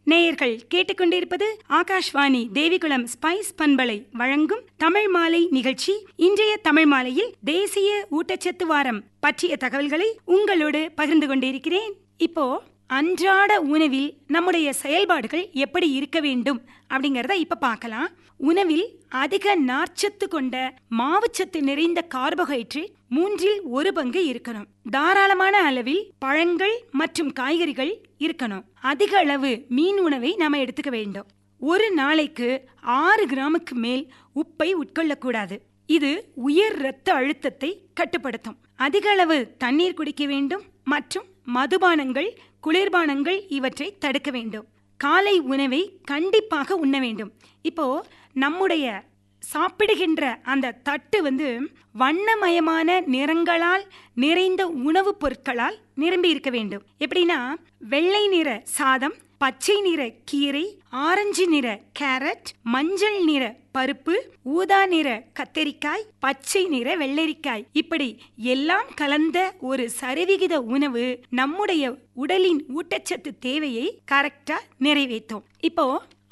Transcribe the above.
நேயர்கள் கேட்டுக்கொண்டிருப்பது ஆகாஷ்வாணி தேவிகுளம் ஸ்பைஸ் பண்பலை வழங்கும் தமிழ் மாலை நிகழ்ச்சி இன்றைய தமிழ் மாலையில் தேசிய ஊட்டச்சத்து வாரம் பற்றிய தகவல்களை உங்களோடு பகிர்ந்து கொண்டிருக்கிறேன் இப்போ அன்றாட உணவில் நம்முடைய செயல்பாடுகள் எப்படி இருக்க வேண்டும் அப்படிங்கறத இப்ப பார்க்கலாம் உணவில் அதிக நார்ச்சத்து கொண்ட மாவுச்சத்து நிறைந்த கார்போஹைட்ரேட் மூன்றில் ஒரு பங்கு இருக்கணும் தாராளமான அளவில் பழங்கள் மற்றும் காய்கறிகள் இருக்கணும் அதிக அளவு மீன் உணவை நாம எடுத்துக்க வேண்டும் ஒரு நாளைக்கு ஆறு கிராமுக்கு மேல் உப்பை உட்கொள்ளக்கூடாது இது உயர் இரத்த அழுத்தத்தை கட்டுப்படுத்தும் அதிக அளவு தண்ணீர் குடிக்க வேண்டும் மற்றும் மதுபானங்கள் குளிர்பானங்கள் இவற்றை தடுக்க வேண்டும் காலை உணவை கண்டிப்பாக உண்ண வேண்டும் இப்போ நம்முடைய சாப்பிடுகின்ற அந்த தட்டு வந்து வண்ணமயமான நிறங்களால் நிறைந்த உணவுப் பொருட்களால் நிரம்பி இருக்க வேண்டும் எப்படின்னா வெள்ளை நிற சாதம் பச்சை நிற கீரை ஆரஞ்சு நிற கேரட் மஞ்சள் நிற பருப்பு ஊதா நிற கத்தரிக்காய் பச்சை நிற வெள்ளரிக்காய் இப்படி எல்லாம் கலந்த ஒரு சரிவிகித உணவு நம்முடைய உடலின் ஊட்டச்சத்து தேவையை கரெக்டா நிறைவேற்றும் இப்போ